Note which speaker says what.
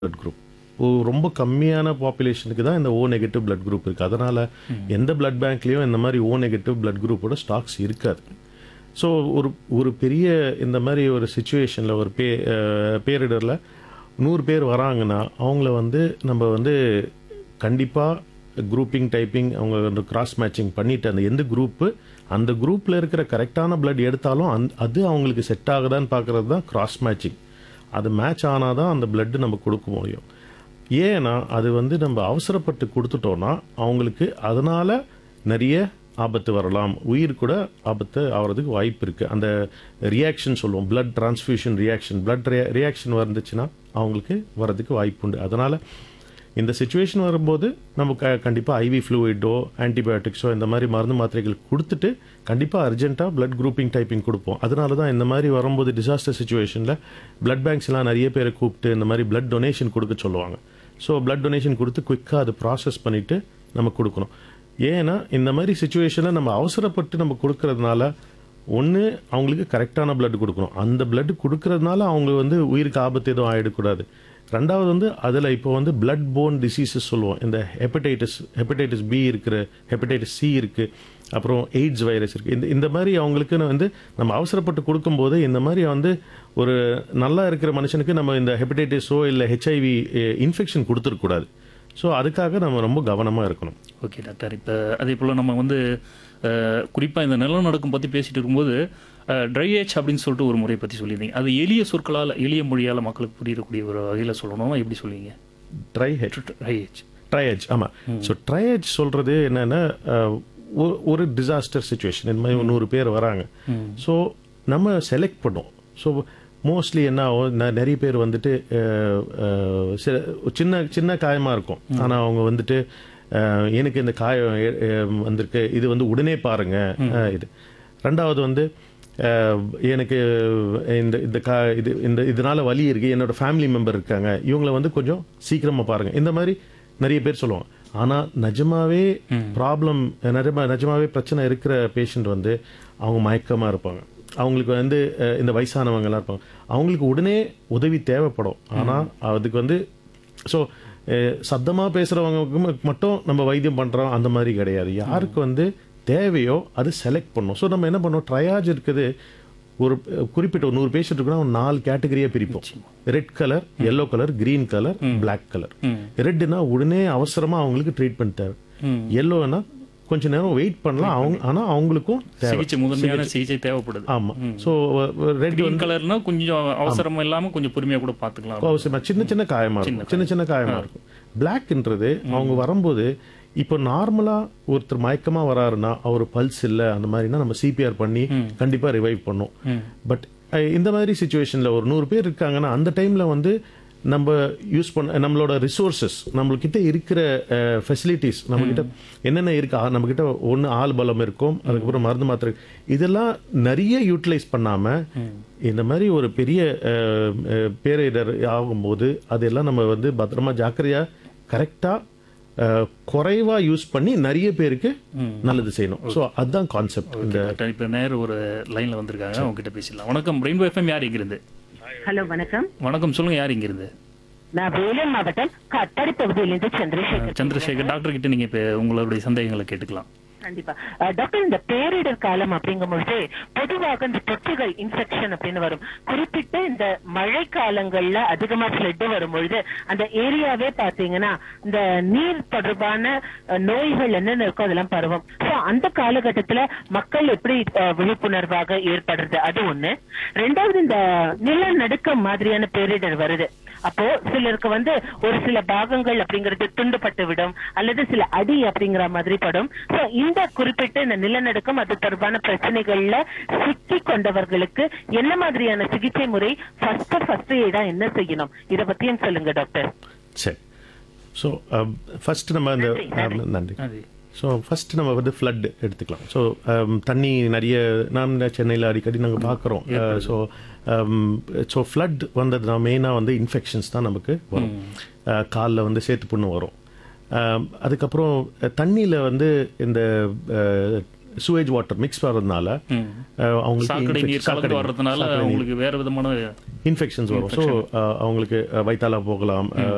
Speaker 1: Blood group ரொம்ப கம்மியான பாப்புலேஷனுக்கு தான் இந்த ஓ நெகட்டிவ் பிளட் குரூப் இருக்குது அதனால் எந்த பிளட் பேங்க்லேயும் இந்த மாதிரி ஓ நெகட்டிவ் பிளட் குரூப்போட ஸ்டாக்ஸ் இருக்காது ஸோ ஒரு ஒரு பெரிய இந்த மாதிரி ஒரு சுச்சுவேஷனில் ஒரு பே அஹ், பேரிடரில் நூறு பேர் வராங்கன்னா அவங்கள வந்து நம்ம வந்து கண்டிப்பாக குரூப்பிங் டைப்பிங் அவங்க வந்து கிராஸ் மேட்சிங் பண்ணிட்டு அந்த எந்த குரூப்பு அந்த குரூப்பில் இருக்கிற கரெக்டான பிளட் எடுத்தாலும் அந் அது அவங்களுக்கு செட் ஆகுதான்னு பார்க்குறது தான் கிராஸ் மேட்சிங் அது மேட்ச் ஆனால் தான் அந்த blood நம்ம கொடுக்க முடியும் ஏன்னா அது வந்து நம்ம அவசரப்பட்டு கொடுத்துட்டோம்னா அவங்களுக்கு அதனால நிறைய ஆபத்து வரலாம் உயிர் கூட ஆபத்து ஆகிறதுக்கு வாய்ப்பு இருக்குது அந்த ரியாக்ஷன் சொல்லுவோம் blood transfusion reaction blood reaction வந்துச்சுன்னா அவங்களுக்கு வரதுக்கு வாய்ப்பு உண்டு அதனால் இந்த சுச்சுவேஷன் வரும்போது நம்ம க கண்டிப்பாக ஐவி ஃப்ளூயிடோ ஆன்டிபயோட்டிக்ஸோ இந்த மாதிரி மருந்து மாத்திரைகள் கொடுத்துட்டு கண்டிப்பாக அர்ஜென்ட்டாக blood குரூப்பிங் டைப்பிங் கொடுப்போம் அதனால தான் இந்த மாதிரி வரும்போது டிசாஸ்டர் சுச்சுவேஷனில் blood banks எல்லாம் நிறைய பேரை கூப்பிட்டு இந்த மாதிரி blood டொனேஷன் கொடுக்க சொல்லுவாங்க ஸோ blood டொனேஷன் கொடுத்து குயிக்காக அது ப்ராசஸ் பண்ணிவிட்டு நம்ம கொடுக்கணும் ஏன்னா இந்த மாதிரி சுச்சுவேஷனில் நம்ம அவசரப்பட்டு நம்ம கொடுக்கறதுனால ஒன்று அவங்களுக்கு கரெக்டான blood கொடுக்கணும் அந்த blood கொடுக்கறதுனால அவங்க வந்து உயிருக்கு ஆபத்து எதுவும் ஆகிடக்கூடாது ரெண்டாவது வந்து அதில் இப்போ வந்து blood borne diseases சொல்லுவோம் இந்த ஹெப்படைட்டிஸ் ஹெப்படைட்டிஸ் பி இருக்கிற ஹெப்படைட்டிஸ் சி இருக்குது அப்புறம் எய்ட்ஸ் வைரஸ் இருக்குது இந்த இந்த மாதிரி அவங்களுக்கு வந்து நம்ம அவசரப்பட்டு கொடுக்கும்போது இந்த மாதிரி வந்து ஒரு நல்லா இருக்கிற மனுஷனுக்கு நம்ம இந்த ஹெப்படைட்டிஸோ இல்லை ஹெச்ஐவி இன்ஃபெக்ஷன் கொடுத்துருக்கூடாது ஸோ அதுக்காக நம்ம ரொம்ப கவனமாக இருக்கணும்
Speaker 2: ஓகே டாக்டர் இப்போ அதே போல் நம்ம வந்து குறிப்பாக இந்த நிலநடுக்கம் பற்றி பேசிட்டு இருக்கும்போது ட்ரை ஏச் அப்படின்னு சொல்லிட்டு ஒரு முறையை பற்றி சொல்லியிருந்தீங்க அது எளிய சொற்களால் எளிய மொழியால் மக்களுக்கு புரியக்கூடிய ஒரு வகையில் சொல்லணும்னா எப்படி சொல்லுவீங்க
Speaker 1: ட்ரை ஹெட்
Speaker 2: ட்ரை ஏச்
Speaker 1: ட்ரையேஜ் ஆமாம் ஸோ ட்ரையேஜ் சொல்கிறது என்னென்னா ஒரு டிசாஸ்டர் சுச்சுவேஷன் இந்த மாதிரி ஒரு நூறு பேர் வராங்க ஸோ நம்ம செலக்ட் பண்ணோம் ஸோ மோஸ்ட்லி என்ன ஆகும் ந- நிறைய பேர் வந்துட்டு அஹ், அஹ், சில- சின்ன சின்ன காயமாக இருக்கும் ஆனால் அவங்க வந்துட்டு அஹ், எனக்கு இந்த காயம் எ- எ- வந்திருக்கு இது வந்து உடனே பாருங்க அஹ், இது ரெண்டாவது வந்து அஹ், எனக்கு இந்த இந்த கா இது இந்த இதனால வலி இருக்கு என்னோட ஃபேமிலி மெம்பர் இருக்காங்க இவங்கள வந்து கொஞ்சம் சீக்கிரமா பாருங்க இந்த மாதிரி நிறைய பேர் சொல்லுவாங்க ஆனா நிஜமாவே ப்ராப்ளம் நிஜமா நிஜமாவே பிரச்சனை இருக்கிற பேஷண்ட் வந்து அவங்க மயக்கமா இருப்பாங்க அவங்களுக்கு வந்து அஹ், இந்த வயசானவங்க எல்லாம் இருப்பாங்க அவங்களுக்கு உடனே உதவி தேவைப்படும் ஆனா அதுக்கு வந்து ஸோ சத்தமா பேசுறவங்களுக்கு ம- மட்டும் நம்ம வைத்தியம் பண்றோம் அந்த மாதிரி கிடையாது யாருக்கு வந்து தேவையோ அது செலக்ட் பண்ணணும் ஸோ நம்ம என்ன பண்ணோம் ட்ரையாஜ் இருக்குது ஒரு அஹ், குறிப்பிட்ட ஒரு நூறு பேஷண்ட் இருக்குன்னா ஒரு நாலு கேட்டகரியாக பிரிப்போம் red colour yellow colour green colour black colour ரெட்னா உடனே அவசரமா அவங்களுக்கு ட்ரீட்மெண்ட் தேவை எல்லோனா கொஞ்ச நேரம் வெயிட் பண்ணலாம் அவங்க ஆனா அவங்களுக்கும் தேவை
Speaker 2: சிகிச்சை முதன்மையான சிகிச்சை தேவைப்படுது
Speaker 1: ஆமா ஸோ ரெட்
Speaker 2: கிரீன் கலர்னா கொஞ்சம் அவசரம் இல்லாமல் கொஞ்சம் பொறுமையாக கூட பார்த்துக்கலாம்
Speaker 1: அவசியமா சின்ன சின்ன காயமா இருக்கும் சின்ன சின்ன காயமா இருக்கும் பிளாக்ன்றது அவங்க வரும்போது இப்போ நார்மலா ஒருத்தர் மயக்கமா வராருன்னா அவர் பல்ஸ் இல்ல அந்த மாதிரினா நம்ம சிபிஆர் பண்ணி கண்டிப்பா ரிவைவ் பண்ணோம் பட் இந்த மாதிரி சுச்சுவேஷன்ல ஒரு நூறு பேர் இருக்காங்கன்னா அந்த டைம்ல வந்து நம்ம யூஸ் பண்ண நம்மளோட ரிசோர்சஸ் நம்மள்கிட்ட இருக்கிற ஃபெசிலிட்டிஸ் நம்மக்கிட்ட என்னென்ன இருக்கு ஆ, நம்மக்கிட்ட ஒன்று ஆள் பலம் இருக்கும் அதுக்கப்புறம் மருந்து மாத்திரை இதெல்லாம் நிறைய யூட்டிலைஸ் பண்ணாம இந்த மாதிரி ஒரு பெரிய அஹ், அஹ், பேரிடர் ஆகும்போது அதெல்லாம் நம்ம வந்து பத்திரமா ஜாக்கிரதையா கரெக்டா குறைவா யூஸ் பண்ணி நிறைய பேருக்கு நல்லது செய்யணும் ஸோ அதுதான் கான்செப்ட் இந்த
Speaker 2: டாக்டர் இப்போ நேரு ஒரு லைனில் வந்திருக்காங்க அவங்க கிட்ட பேசிடலாம் வணக்கம் ரெயின்போ எஃப்எம் யார் இங்கிருந்து
Speaker 3: ஹலோ வணக்கம்
Speaker 2: வணக்கம் சொல்லுங்க யார் இங்கிருந்து
Speaker 3: நான் வேலூர் மாவட்டம் கட்டாடி தொகுதியிலிருந்து சந்திரசேகர்
Speaker 2: சந்திரசேகர் டாக்டர் கிட்ட நீங்க இப்போ உங்களுடைய சந்தேகங்களை கேட்டுக்கலாம்
Speaker 3: கண்டிப்பா அஹ், டாக்டர் இந்த பேரிடர் காலம் அப்படிங்கும்பொழுது பொதுவாக இந்த தொற்றுகள் இன்ஃபெக்ஷன் அப்படின்னு வரும் குறிப்பிட்ட இந்த மழை காலங்கள்ல அதிகமா ஃபிளட் வரும்பொழுது அந்த ஏரியாவே பாத்தீங்கன்னா இந்த நீர் தொடர்பான அஹ், நோய்கள் என்னென்ன இருக்கோ அதெல்லாம் பரவும் சோ அந்த காலகட்டத்துல மக்கள் எப்படி அஹ், விழிப்புணர்வாக ஏற்படுறது அது ஒண்ணு ரெண்டாவது இந்த நிலநடுக்கம் மாதிரியான பேரிடர் வருது அப்போ சிலருக்கு வந்து ஒரு சில பாகங்கள் அப்படிங்கிறது துண்டுபட்டு விடும் அல்லது சில அடி அப்படிங்கிற மாதிரி படும் சோ இந்த குறிப்பிட்ட இந்த நிலநடுக்கம் அது தொடர்பான பிரச்சனைகள்ல சிக்கி கொண்டவர்களுக்கு என்ன மாதிரியான சிகிச்சை முறை ஃபர்ஸ்ட் ஃபர்ஸ்ட் எய்டா என்ன செய்யணும் இத பத்தியும் சொல்லுங்க டாக்டர்
Speaker 1: சரி ஸோ ஃபர்ஸ்ட் நம்ம இந்த அஹ், நன்றி
Speaker 2: அது
Speaker 1: ஸோ ஃபர்ஸ்ட் நம்ம வந்து ஃப்ளட் எடுத்துக்கலாம் ஸோ தண்ணி நிறைய நாம் சென்னையில் அடிக்கடி நாங்கள் பார்க்குறோம் ஸோ ஸோ ஃப்ளட் வந்ததுனா மெயினாக வந்து இன்ஃபெக்ஷன்ஸ் தான் நமக்கு வரும் காலில் வந்து சேத்து புண்ணு வரும் Um, அதுக்கப்புறம் தண்ணியில் வந்து இந்த சுவேஜ் வாட்டர் மிக்ஸ் வர்றதுனால
Speaker 2: ம்.
Speaker 1: அஹ், அவங்களுக்கு
Speaker 2: சாக்கடை நீர்
Speaker 1: infection-
Speaker 2: கலந்து
Speaker 1: சாக்கடை நீர்,
Speaker 2: வர்றதுனால
Speaker 1: சாக்கடை நீர்.
Speaker 2: அவங்களுக்கு வேற விதமான
Speaker 1: இன்ஃபெக்ஷன்ஸ் வரும் ஸோ அவங்களுக்கு அஹ், வயித்தால போகலாம் அஹ்,